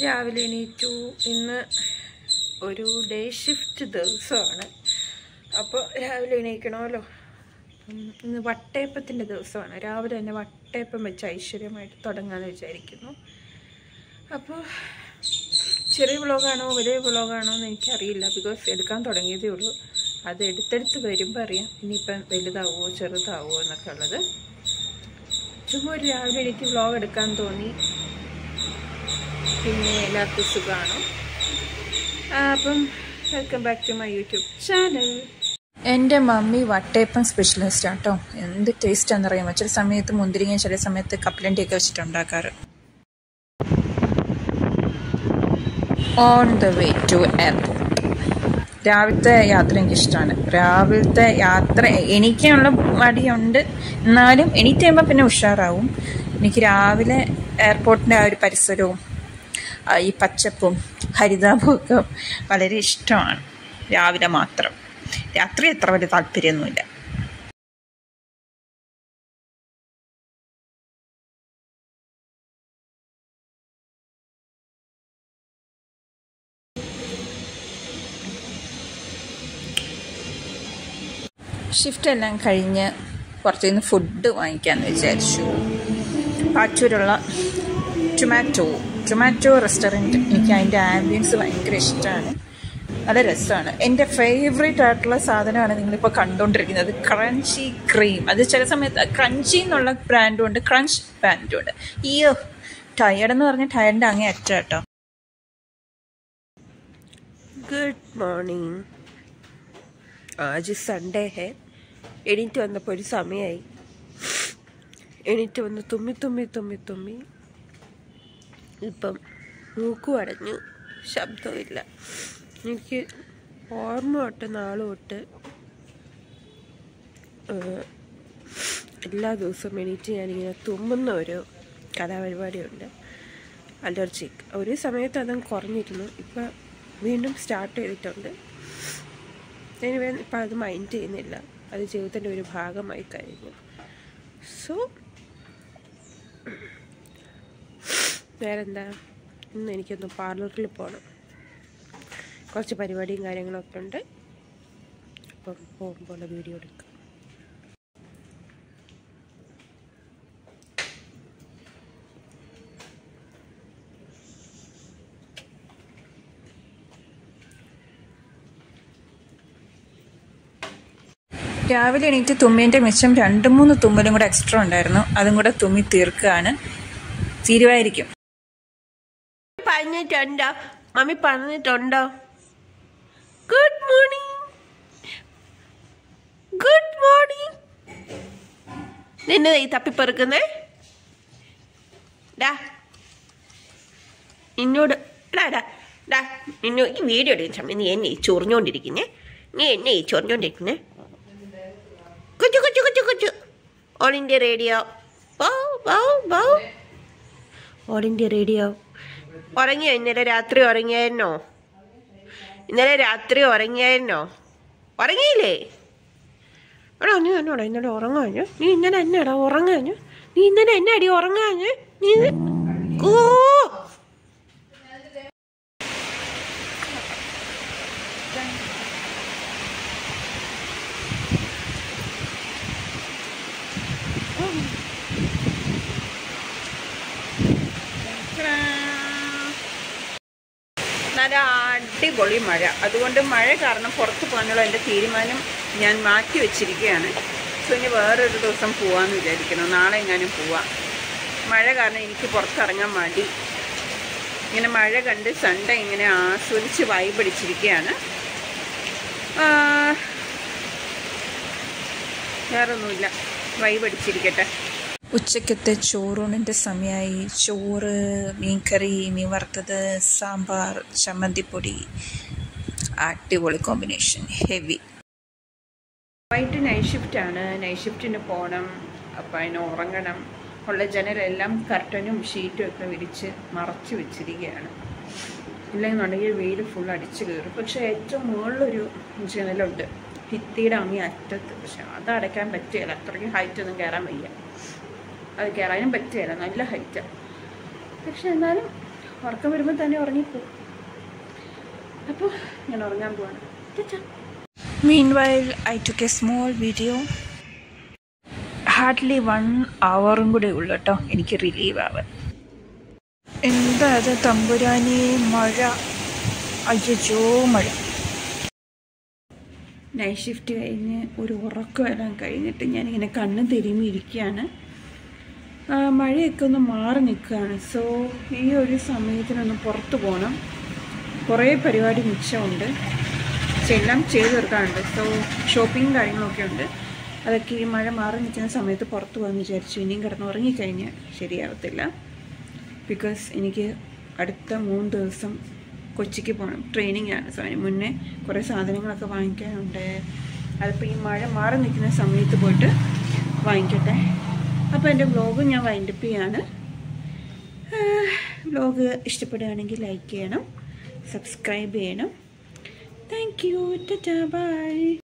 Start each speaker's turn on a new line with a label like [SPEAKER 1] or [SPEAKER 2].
[SPEAKER 1] രാവിലെ എണീറ്റു ഇന്ന് ഒരു ഡേ ഷിഫ്റ്റ് ദിവസമാണ് അപ്പോൾ രാവിലെ എണീക്കണമല്ലോ ഉം, ഇന്ന് വട്ടയപ്പത്തിൻ്റെ ദിവസമാണ് രാവിലെ തന്നെ വട്ടയപ്പം വെച്ച് ഐശ്വര്യമായിട്ട് തുടങ്ങാമെന്ന് വിചാരിക്കുന്നു അപ്പോൾ ചെറിയ വ്ളോഗാണോ വലിയ വ്ളോഗാണോ എന്ന് എനിക്കറിയില്ല ബിക്കോസ് എടുക്കാൻ തുടങ്ങിയതേ ഉള്ളൂ അത് എടുത്തെടുത്ത് വരുമ്പോൾ അറിയാം ഇനിയിപ്പം വലുതാവുമോ ചെറുതാവുമോ എന്നൊക്കെ ഉള്ളത് ചുമ്മാ ഒരു രാവിലെ എനിക്ക് വ്ളോഗ് എടുക്കാൻ തോന്നി പിന്നെ എല്ലാവർക്കും സുഖമാണോ അപ്പം welcome back to my YouTube channel എൻ്റെ മമ്മി വട്ടയപ്പം സ്പെഷ്യലിസ്റ്റ് ആട്ടോ എന്ത് ടേസ്റ്റ് ആണെന്നറിയാമോ ചില സമയത്ത് മുന്തിരിങ്ങ ചില സമയത്ത് കപ്പലണ്ടിയൊക്കെ വെച്ചിട്ട് ഉണ്ടാക്കാറ് on the way to airport രാവിലത്തെ യാത്ര എനിക്ക് ഇഷ്ടമാണ് രാവിലത്തെ യാത്ര എണീക്കാനുള്ള മടിയുണ്ട് എന്നാലും എണീറ്റ് കഴിയുമ്പോൾ പിന്നെ ഉഷാറാവും എനിക്ക് രാവിലെ എയർപോർട്ടിൻ്റെ ആ ഒരു പരിസരവും ആ ഈ പച്ചപ്പും ഹരിതാപവും ഒക്കെ വളരെ ഇഷ്ടമാണ് രാവിലെ മാത്രം രാത്രി അത്ര വലിയ താല്പര്യമൊന്നുമില്ല ഷിഫ്റ്റ് എല്ലാം കഴിഞ്ഞ് പുറത്തുനിന്ന് ഫുഡ് വാങ്ങിക്കാമെന്ന് വിചാരിച്ചു പാച്ചൂരുള്ള ടൊമാറ്റോ ടൊമാറ്റോ റെസ്റ്റോറൻറ്റ് എനിക്ക് അതിൻ്റെ ആംബിയൻസ് ഭയങ്കര ഇഷ്ടമാണ് നല്ല രസമാണ് എൻ്റെ ഫേവറേറ്റ് ആയിട്ടുള്ള സാധനമാണ് നിങ്ങളിപ്പോൾ കണ്ടുകൊണ്ടിരിക്കുന്നത് ക്രഞ്ചി ക്രീം അത് ചില സമയത്ത് ക്രഞ്ചി എന്നുള്ള ബ്രാൻഡും ഉണ്ട് ക്രഞ്ച് ബ്രാൻഡും ഉണ്ട് ഈയോ ടയർഡ് എന്ന് പറഞ്ഞാൽ ടയറിൻ്റെ അങ്ങേ അറ്റ കേട്ടോ
[SPEAKER 2] ഗുഡ് മോർണിംഗ് ആജ് സൺഡേ ഹേ എണീറ്റ് വന്നപ്പോൾ ഒരു സമയമായി എണീറ്റ് വന്ന് തുമ്മി തുമ്മി തുമ്മി തുമ്മി ഇപ്പം മൂക്കും അടഞ്ഞു ശബ്ദമില്ല എനിക്ക് ഓർമ്മ തൊട്ട് നാൾ തൊട്ട് ഏഹ്, എല്ലാ ദിവസവും എണീറ്റ് ഞാനിങ്ങനെ തുമ്മുന്ന ഒരു കലാപരിപാടിയുണ്ട് അലർജിക്ക് ഒരു സമയത്ത് അതങ്ങ് കുറഞ്ഞിരുന്നു ഇപ്പം വീണ്ടും സ്റ്റാർട്ട് ചെയ്തിട്ടുണ്ട് എനിവേ ഇപ്പം അത് മൈൻഡ് ചെയ്യുന്നില്ല അത് ജീവിതത്തിൻ്റെ ഒരു ഭാഗമായി കഴിഞ്ഞു സോ വേറെന്താ ഇന്ന് എനിക്കൊന്ന് പാർലറിൽ പോകണം കുറച്ച് പരിപാടിയും കാര്യങ്ങളൊക്കെ ഉണ്ട് അപ്പം പോകുമ്പോൾ വീഡിയോ എടുക്കാം
[SPEAKER 1] രാവിലെ എണീറ്റ് തുമ്മേൻ്റെ മിച്ചം രണ്ട് മൂന്ന് തുമ്മലും കൂടെ എക്സ്ട്രാ ഉണ്ടായിരുന്നു അതും കൂടെ തുമ്മി തീർക്കുകയാണ് തീരുമായിരിക്കും
[SPEAKER 2] പറഞ്ഞിട്ടുണ്ടോ മമ്മി പറഞ്ഞിട്ടുണ്ടോ ഗുഡ് മോർണിംഗ് ഗുഡ് മോർണിംഗ് നിന്നെ ഈ തപ്പിപ്പെറുക്കുന്നേ ഡാ നിന്നോട് ഡാ ഡാ ഡാ നിന്നോ ഈ വീഡിയോ എടുക്കുന്ന സമയം നീ എന്നെ ഈ ചൊറിഞ്ഞോണ്ടിരിക്കുന്നേ നീ എന്നെ ഈ ചൊറിഞ്ഞോണ്ടിരിക്കുന്നേ കൊച്ചു കൊച്ചു കൊച്ചു കൊച്ചു ഓൾ ഇന്ത്യ റേഡിയോ ബൗ ബൗ ബൗ ഓൾ ഇന്ത്യ റേഡിയോ ഉറങ്ങിയോ ഇന്നലെ രാത്രി ഉറങ്ങിയായിരുന്നോ ഇന്നലെ രാത്രി ഉറങ്ങിയായിരുന്നോ ഉറങ്ങിയില്ലേ എടാ നീ എന്നോടാ ഇന്നലെ ഉറങ്ങാഞ്ഞു നീ ഇന്നലെ എന്നാടാ ഉറങ്ങാഞ്ഞു നീ ഇന്നലെ എന്നാടി ഉറങ്ങാഞ്ഞു നീ ഇത്- കൂ
[SPEAKER 1] നല്ല അടിപൊളി മഴ അതുകൊണ്ട് മഴ കാരണം പുറത്ത് പോകാനുള്ള എൻ്റെ തീരുമാനം ഞാൻ മാറ്റി വെച്ചിരിക്കുകയാണ് സോ ഇനി വേറൊരു ദിവസം പോവാമെന്ന് വിചാരിക്കണം നാളെ എങ്ങാനും പോവാം മഴ കാരണം എനിക്ക് പുറത്തിറങ്ങാൻ മടി ഇങ്ങനെ മഴ കണ്ട് സൺഡേ ഇങ്ങനെ ആസ്വദിച്ച് വൈബടിച്ചിരിക്കുകയാണ് ആ, വേറൊന്നുമില്ല വൈബടിച്ചിരിക്കട്ടെ ഉച്ചക്കത്തെ ചോറൂണിൻ്റെ സമയമായി ചോറ് മീൻകറി മീൻ വറുത്തത് സാമ്പാർ ചമ്മന്തിപ്പൊടി അടിപൊളി കോമ്പിനേഷൻ ഹെവി വൈകിട്ട് നൈറ്റ് ഷിഫ്റ്റാണ് നൈറ്റ് ഷിഫ്റ്റിന് പോകണം അപ്പം അതിന് ഉറങ്ങണം ഉള്ള ജനലെല്ലാം കർട്ടനും ഷീറ്റും ഒക്കെ വിരിച്ച് മറച്ച് വെച്ചിരിക്കുകയാണ് ഇല്ലെന്നുണ്ടെങ്കിൽ വെയിൽ ഫുൾ അടിച്ച് കയറും പക്ഷേ ഏറ്റവും മുകളിലൊരു ജനലുണ്ട് ഭിത്തിയുടെ അങ്ങേ അറ്റത്ത് പക്ഷെ അത് അടയ്ക്കാൻ പറ്റുകയില്ല അത്രയ്ക്ക് ഹൈറ്റ് ഒന്നും കയറാൻ വയ്യ അത് കയറാനും പറ്റുകയില്ല നല്ല ഹൈറ്റാണ് പക്ഷെ എന്നാലും ഉറക്കം വരുമ്പോൾ തന്നെ ഉറങ്ങിപ്പോവും അപ്പോൾ ഞാൻ ഉറങ്ങാൻ പോവാണ് mean while I took a small video hardly one അവറും കൂടെ ഉള്ളു കേട്ടോ എനിക്ക് റിലീവ് ആവാൻ എന്താ അത് തമ്പുരാനി മഴ അയ്യോ മഴ നൈറ്റ് ഷിഫ്റ്റ് കഴിഞ്ഞ് ഒരു ഉറക്കമെല്ലാം കഴിഞ്ഞിട്ട് ഞാനിങ്ങനെ കണ്ണ് തിരുമ്മി ഇരിക്കുകയാണ് ആ, മഴയൊക്കെ ഒന്ന് മാറി നിൽക്കുകയാണ് സോ ഈ ഒരു സമയത്തിനൊന്ന് പുറത്ത് പോകണം കുറേ പരിപാടി മിച്ചമുണ്ട് പക്ഷെ എല്ലാം ചെയ്ത് തീർക്കാനുണ്ട് സോ ഷോപ്പിംഗ് കാര്യങ്ങളൊക്കെ ഉണ്ട് അതൊക്കെ ഈ മഴ മാറി നിൽക്കുന്ന സമയത്ത് പുറത്ത് പോകാമെന്ന് വിചാരിച്ചു ഇനിയും കിടന്ന് ഉറങ്ങിക്കഴിഞ്ഞാൽ ശരിയാവത്തില്ല ബിക്കോസ് എനിക്ക് അടുത്ത മൂന്ന് ദിവസം കൊച്ചിക്ക് പോകണം ട്രെയിനിങ് ആണ് സോ അതിന് മുന്നേ കുറേ സാധനങ്ങളൊക്കെ വാങ്ങിക്കാനുണ്ട് അതിപ്പോൾ ഈ മഴ മാറി നിൽക്കുന്ന സമയത്ത് പോയിട്ട് വാങ്ങിക്കട്ടെ അപ്പോൾ എൻ്റെ വ്ലോഗ് ഞാൻ വൈൻഡപ്പ് ചെയ്യാണ് വ്ലോഗ് ഇഷ്ടപ്പെടുകയാണെങ്കിൽ ലൈക്ക് ചെയ്യണം സബ്സ്ക്രൈബ് ചെയ്യണം താങ്ക് യു ടാ ബൈ